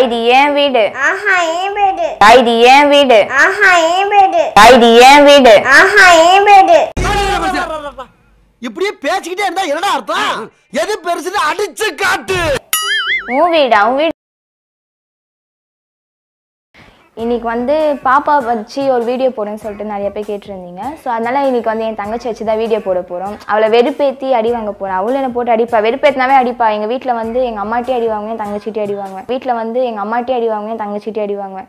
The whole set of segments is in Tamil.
இது ஏன் வீடு ஆஹா ஏன் வீடு இது ஏன் வீடு ஆஹா ஏன் வீடு இது ஏன் வீடு ஆஹா ஏன் வீடு இப்படியே பேசிக்கிட்டே இருந்தா என்னடா அர்த்தம் எது பெருசுன்னு அடிச்சு காட்டு உன் வீடா உன் வீடு இன்னைக்கு வந்து பாப்பா வச்சு ஒரு வீடியோ போடுன்னு சொல்லிட்டு நிறைய பேர் கேட்டிருந்தீங்க ஸோ அதனால இன்னைக்கு வந்து என் தங்கச்சி வச்சு தான் வீடியோ போட போகிறோம் அவளை வெறுப்பேற்றி அடி வாங்க போகிறேன் அவளும் என்னை போட்டு அடிப்பா வெறுப்பேற்றினாவே அடிப்பா எங்கள் வீட்டில் வந்து எங்கள் அம்மாட்டே அடி வாங்குவேன் என் தங்கச்சிட்டே அடி வாங்குவேன் வீட்டில் வந்து எங்கள் அம்மாட்டே அடி வாங்குவேன் என் தங்கச்சிட்டே அடி வாங்குவேன்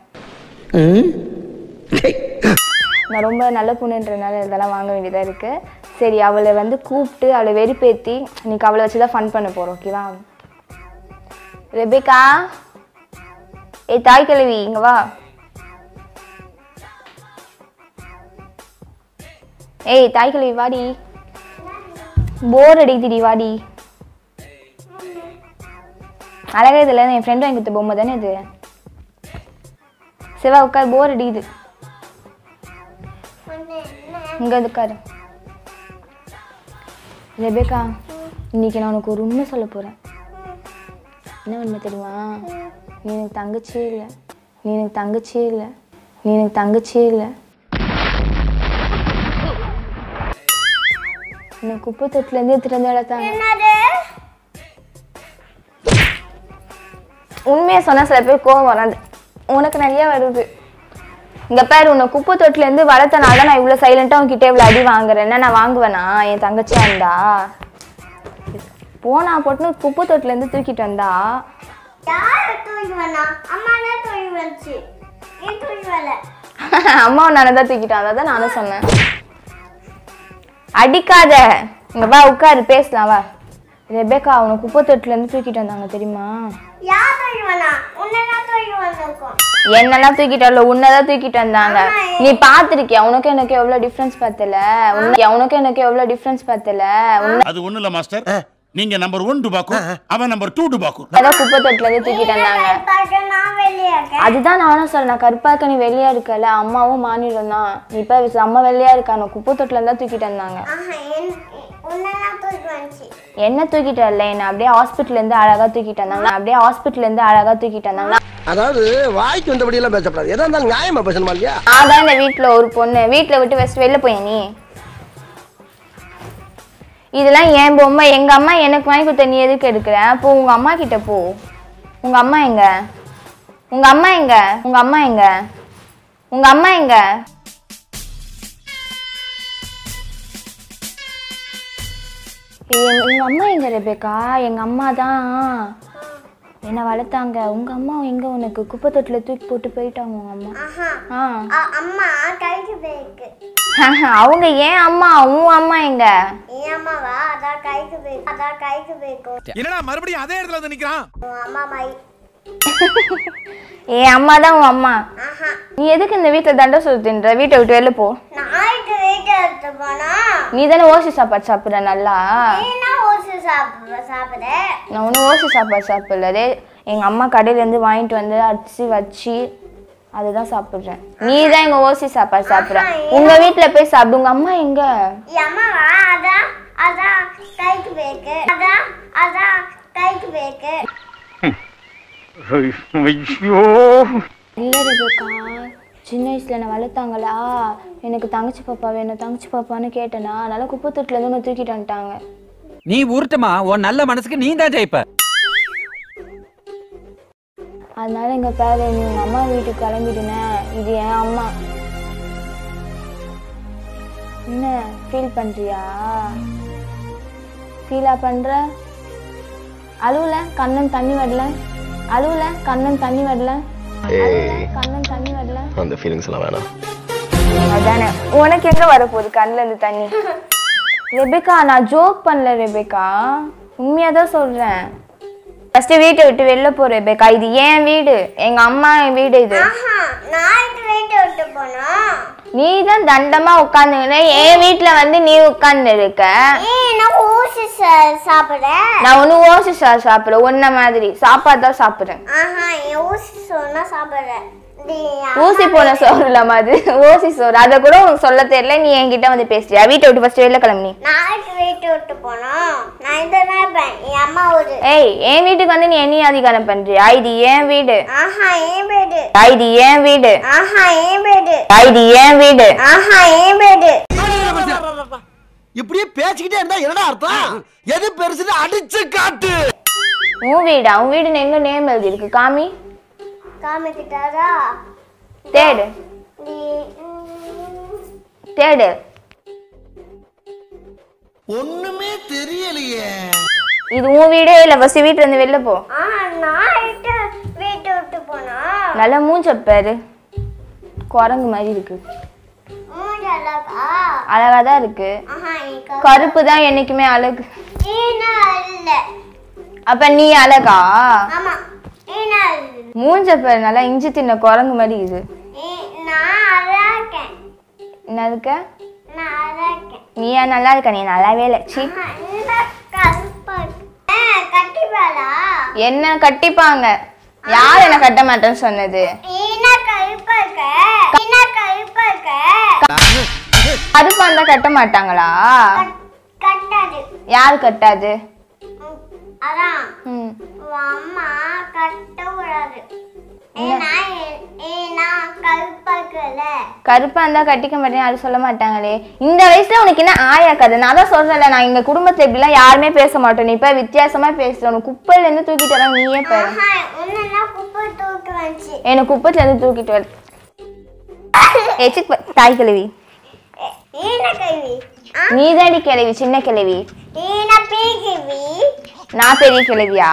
நான் ரொம்ப நல்ல பொண்ணுன்றதுனால இதெல்லாம் வாங்க வேண்டியதாக இருக்குது சரி அவளை வந்து கூப்பிட்டு அவளை வெறுப்பேற்றி இன்னைக்கு அவளை வச்சு தான் ஃபன் பண்ண போகிறோம் ஓகேவா ரெபேக்கா ஏய் தாய் கிழவி இங்க வா ஏய் தாய் கிழவி வாடி போர் அடிக்குதுடி வாடி அழகா இதுல என் ஃப்ரெண்ட் வாங்கி கொடுத்த பொம்மை தானே இது சிவா உட்கார் போர் அடிக்குது இங்க உட்காரு ரெபேக்கா இன்னைக்கு நான் உனக்கு ஒரு உண்மை சொல்ல போறேன் என்ன உண்மை தெரியுமா நீ எனக்கு தங்கச்சியே இல்லை நீ எனக்கு தங்கச்சியே இல்லை நீ எனக்கு தங்கச்சியே இல்லை என்ன குப்பை தொட்டிலேருந்து எடுத்துட்டு வந்து வளர்த்தாங்க என்னது உண்மையை சொன்னா சில பேர் கோவம் வராது உனக்கு நிறைய வருது இங்க பாரு உன்னை குப்பை தொட்டிலேருந்து வளர்த்தனால தான் நான் இவ்வளோ சைலண்டாக உன்கிட்ட இவ்வளோ அடி வாங்குறேன் என்ன நான் வாங்குவேனா என் தங்கச்சியா இருந்தா போனா போட்டுன்னு குப்பை தொட்டிலேருந்து தூக்கிட்டு வந்தா யாரு தூக்கி வேணா அம்மா தான் தூக்கி வந்துச்சு நீ தூக்கி வரல அம்மா நானே தான் தூக்கிட்டான் அதை தான் நானும் சொன்னேன் அடிக்காத இங்க வா உட்காரு பேசலாம் வா ரெபேக்கா அவனை குப்பை தொட்டில இருந்து தூக்கிட்டு வந்தாங்க தெரியுமா யார் தூக்கி வேணா உன்னதான் தூக்கி வந்திருக்கோம் என்னெல்லாம் தூக்கிட்டு வரல உன்னதான் தூக்கிட்டு வந்தாங்க நீ பாத்திருக்கியா உனக்கு எனக்கு எவ்வளவு டிஃபரன்ஸ் பார்த்தல உனக்கு உனக்கு எனக்கு எவ்வளவு டிஃபரன்ஸ் பார்த்தல உன்ன அது ஒண்ணு இல்ல மாஸ்டர் நீங்க நம்பர் ஒன் டுபாக்கூர் அவன் நம்பர் டூ டுபாக்கூர் தான் குப்பை தொட்டில இருந்து தூக்கிட்டு வந்தாங்க பார்க்க நான் வெளியே இருக்கேன் அதுதான் நானும் சொல்றேன் நான் கருப்பாக்க நீ வெளியா இருக்கல அம்மாவும் மாநிலம் தான் நீ இப்ப அம்மா வெளியா இருக்கா நான் குப்பை தொட்டில இருந்தா தூக்கிட்டு வந்தாங்க ஆஹா என் உன்னதான் தூக்கி வந்துச்சு என்ன தூக்கிட்டு வரல என்ன அப்படியே ஹாஸ்பிட்டல்ல இருந்து அழகா தூக்கிட்டு வந்தாங்க அப்படியே ஹாஸ்பிட்டல்ல இருந்து அழகா தூக்கிட்டு வந்தாங்க அதாவது வாய்க்கு வந்தபடி எல்லாம் பேசப்படாது எதா இருந்தாலும் நியாயமா பேசணுமா இல்லையா நான் தான் இந்த வீட்ல ஒரு பொண்ணு வீட்ல விட்டு வெஸ்ட் வெளில போய் நீ இதெல்லாம் என் பொம்மை எங்க அம்மா எனக்கு வாங்கி கொடுத்த நீ எதுக்கு எடுக்கிற போ உங்க அம்மா கிட்ட போ உங்க அம்மா எங்க உங்க அம்மா எங்க உங்க அம்மா எங்க உங்க அம்மா எங்க ஏய், உங்க அம்மா எங்க ரெபேக்கா எங்க அம்மா தான் என்ன வளர்த்தாங்க உங்க அம்மா எங்க உனக்கு குப்பை தொட்டில தூக்கி போட்டு போயிட்டாங்க உங்க அம்மா ஆஹா ஆ அ- அம்மா கைக்கு போயிருக்கு அவங்க ஏன் அம்மா உன் அம்மா எங்க என் அம்மாவா அதான் கைக்கு போயிருக்கு அதான் கைக்கு போயிருக்கும் என்னடா மறுபடியும் அதே இடத்துல வந்து நிக்கிறான் உன் அம்மா மாதிரி என் அம்மா தான் உன் அம்மா ஆஹா நீ எதுக்கு இந்த வீட்டில் தண்டை சொல்லுன்ற வீட்டை விட்டு வெளில போ நாய்க்கு வீட்டை எடுத்து போனா நீ தானே ஓசி சாப்பாடு சாப்பிட்ற நல்லா நீனா ஓசு சாப்பிட சாப்பிட நான் ஒன்றும் ஓசி சாப்பாடு சாப்பிடல அதே எங்கள் அம்மா கடையிலேருந்து வாங்கிட்டு வந்து அடிச்சு வச்சு அதுதான் சாப்பிட்றேன் நீ தான் எங்கள் ஓசி சாப்பாடு சாப்பிட்ற உங்கள் வீட்டில் போய் சாப்பிடு உங்கள் அம்மா எங்க என் அம்மாவா அதான் அதான் கைக்கு போயிருக்கு அதான் அதான் கைக்கு போயிருக்கு இல்லை ரெபேக்கா சின்ன வயசுல என்னை வளர்த்தாங்களா எனக்கு தங்கச்சி பாப்பா வேணும் தங்கச்சி பாப்பான்னு கேட்டேனா அதனால குப்பை தொட்டிலேருந்து ஒன்று தூக்கிட்டு வந்துட்டாங்க நீ உருட்டுமா உன் நல்ல மனசுக்கு நீ தான் ஜெயிப்ப அதனால எங்க பேர நீ உங்க அம்மா வீட்டுக்கு கிளம்பிடுனேன் இது என் அம்மா என்ன ஃபீல் பண்றியா ஃபீலா பண்ற அழுவல கண்ணன் தண்ணி வரல அழுவல கண்ணன் தண்ணி வரல அழுவல, கண்ணன் தண்ணி வரல அந்த ஃபீலிங்ஸ் எல்லாம் வேணாம் அதானே உனக்கு எங்க வரப்போகுது கண்ணுல இருந்து தண்ணி ரெபேக்கா நான் ஜோக் பண்ணல ரெபேக்கா உண்மையா தான் சொல்றேன் ஃபர்ஸ்ட் வீட்டை விட்டு வெளில போ ரெபேக்கா இது ஏன் வீடு எங்க அம்மா வீடு இது ஆஹா நாய்க்கு வீட்டை விட்டு போனா நீ தான் தண்டமா உட்காந்துக்கிற என் வீட்டுல வந்து நீ உட்கார்ந்து இருக்க ஏய் நான் ஊசி ஓசி சா- சாப்பிடுறேன் நான் ஒன்றும் ஓசி சார் சாப்பிடல ஒன்ன மாதிரி சாப்பாடு தான் சாப்பிட்றேன் ஆஹா என் ஊசி சொன்னா சாப்பிடுறேன் இது என் ஊசி போன சோறு இல்லாம அது ஓசி சோறு அதை கூட உனக்கு சொல்ல தெரியல நீ என்கிட்ட வந்து பேசுறியா வீட்டை விட்டு ஃபர்ஸ்ட் வெளில கிளம்பி நாளைக்கு வீட்டு விட்டு போனோம் நான் இதெல்லாம் இருப்பேன் என் அம்மா ஒரு ஏய் என் வீட்டுக்கு வந்து நீ என்ன அதிகாரம் பண்றியா இது ஏன் வீடு ஆஹா என் வீடு இது ஏன் வீடு ஆஹா என் வீடு இது ஏன் வீடு ஆஹா என் வீடு இப்படியே பேசிக்கிட்டே இருந்தா என்னடா அர்த்தம் எது பெருசுன்னு அடிச்சு காட்டு உன் வீடா உன் வீடுன்னு எங்க நேம் எழுதி இருக்கு காமி காமிக்கிட்டாரா தேடு நீ தேடு ஒண்ணுமே தெரியலையே இது உன் வீடே இல்ல ஃபர்ஸ்ட் வீட்டுல இருந்து வெளில போ ஆ நாளைக்கு வீட்டு விட்டு போனோம் நல்லா மூஞ்ச பாரு குரங்கு மாதிரி இருக்கு மூணு அழகா அழகா தான் இருக்கு ஆஹா என் க- கருப்பு தான் என்னைக்குமே அழகு ஈனா இல்ல அப்ப நீ அழகா ஆமா ஈனா இல்ல மூஞ்ச பாரு நல்லா இஞ்சி தின்ன குரங்கு மாதிரி இது ஈ- நான் அழகேன் என்ன இருக்க நான் அழகேன் நீ ஏன் நல்லா இருக்க நீ நல்லாவே இல்லை சி ஆஹா இந்த கருப்பா ஆ கட்டிப்பாளா என்ன கட்டிப்பாங்க யார் என்ன கட்ட மாட்டேன்னு சொன்னது ஈனா கருப்பா இருக்க ஈனா கருப்பா இருக்க கருப்பா இருந்தா கட்ட மாட்டாங்களா கட்- கட்டாது யார் கட்டாது ம், அதான் ம் உன் அம்மா கட்ட விடாது ஏன்னா ஏ- ஏன்னா கருப்பா இருக்கல கருப்பா இருந்தா கட்டிக்க மாட்டேன் யாரும் சொல்ல மாட்டாங்களே இந்த வயசுல உனக்கு என்ன ஆயா கதை நான் தான் சொல்றேன்ல நான் எங்க குடும்பத்துல இப்படிலாம் யாருமே பேச மாட்டோம் நீ இப்ப வித்தியாசமா பேசுற உனக்கு குப்பையில இருந்து தூக்கிட்டு வர நீயே பாரு ஆஹா உன்ன குப்பை தூக்கி வந்துச்சு எனக்கு குப்பையில இருந்து தூக்கிட்டு வர ஏச்சு தாய் கிழவி ஈன கல்வி ஆ நீதாடி கிழவி சின்ன கிழவி ஈன பீகிவி நான் பெரிய கிழவியா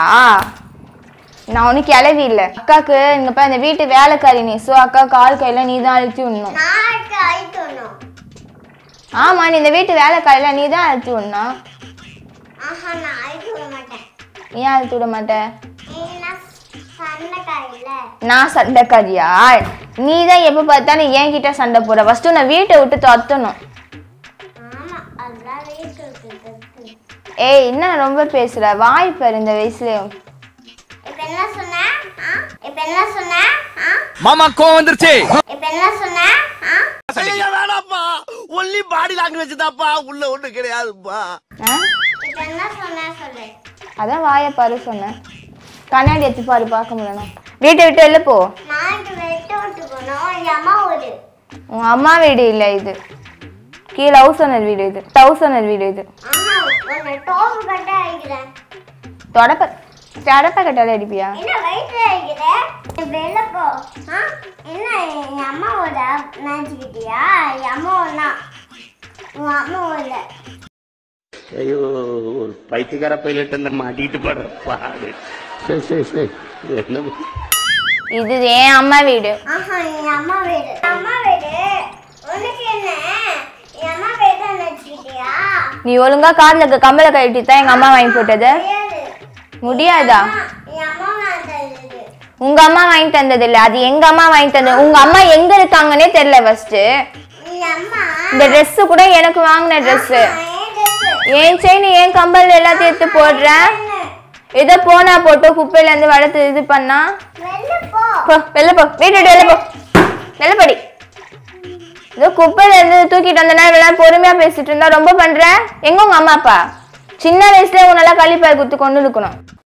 நான் ஒன்றும் கிளவி இல்லை அக்காக்கு இங்க பாரு இந்த வீட்டு வேலைக்காரி நீ ஸோ அக்கா கால் கையில நீ தான் அழுத்தி விடணும் நாளைக்கு அழித்தணும் ஆமா நீ இந்த வீட்டு வேலைக்காரியில நீ தான் அழுத்தி விடணும் ஆஹா நான் அழித்து விட மாட்டேன் ஏன் அழுத்தி விட மாட்டேன் ஈன சண்டைக்காரில நான் சண்டைக்காரியா நீ தான் எப்போ பார்த்தாலும் என்கிட்ட சண்டை போடுற ஃபர்ஸ்ட் நான் வீட்டை விட்டு துரத்தணும் ஆமா அதெல்லாம் வீட்டு விட்டு ஏய் என்ன ரொம்ப பேசுற வாய் பாரு இந்த வயசுலயும் இப்ப என்ன சொன்ன ஆ இப்ப என்ன சொன்ன ஆ மாமா கோவம் வந்துருச்சு இப்ப என்ன சொன்ன ஆ ஐயா வேணாப்பா ஒன்லி பாடி லாங்குவேஜ் தான்ப்பா உள்ள ஒண்ணு கிடையாதுப்பா ஆ? இப்ப என்ன சொன்ன சொல்லு அதான் வாயை பாரு சொன்னேன் கண்ணாடி எடுத்து பாரு பார்க்க முடியணும் வீட்டை விட்டு வெளில போ நாளைக்கு வெட்ட விட்டு போனோம் என் அம்மா ஒரு உன் அம்மா வீடு இல்லை இது கீழே ஹவுஸ் ஓனர் வீடு இது ஹவுஸ் ஓனர் வீடு இது ஆஹா உன்னை டோப்பு கட்ட அடிக்கிறேன் தொடப்ப தொடப்ப கட்டாலே அடிப்பியா என்ன வயிற்றுல அடிக்கிற நீ வெளில போ ஆ என்ன என் அம்மாவோட நினச்சிக்கிட்டியா என் அம்மாவோட உன் அம்மாவோட ஐயோ ஒரு பைத்தியக்கார பைலட் அந்த மாட்டிட்டு படுற பாடு சரி சரி சரி என்ன இது என் அம்மா வீடு ஆஹா என் அம்மா வீடு என் அம்மா வீடு உனக்கு என்ன என் அம்மா வீடு தான் நினச்சிக்கிட்டியா நீ ஒழுங்கா கார்ல இருக்க கம்பளை கழட்டி தான் எங்க அம்மா வாங்கி போட்டது முடியாது முடியாதா ஆ, என் அம்மா நான் தருது உங்க அம்மா வாங்கி தந்தது இல்ல அது எங்க அம்மா வாங்கி தந்தது உங்க அம்மா எங்க இருக்காங்கன்னே தெரியல ஃபர்ஸ்ட் என் அம்மா இந்த Dress கூட எனக்கு வாங்கின Dress ஆ, என் ட்ரெஸ் ஏன் செயின் ஏன் கம்பல் எல்லாத்தையும் எடுத்து போடுறேன் ஏதோ போனா போட்டு குப்பையில இருந்து வளர்த்து இது பண்ணா வெளில போ போ வெளில போ வீட்டு விட்டு வெளில போ வெளில படி ஏதோ குப்பையில இருந்து தூக்கிட்டு வந்த நேரம் எல்லாம் பொறுமையா பேசிட்டு இருந்தா ரொம்ப பண்ற எங்க உங்க அம்மா அப்பா சின்ன வயசுல உன்னால கழிப்பாய் குத்து கொண்டு இருக்கணும்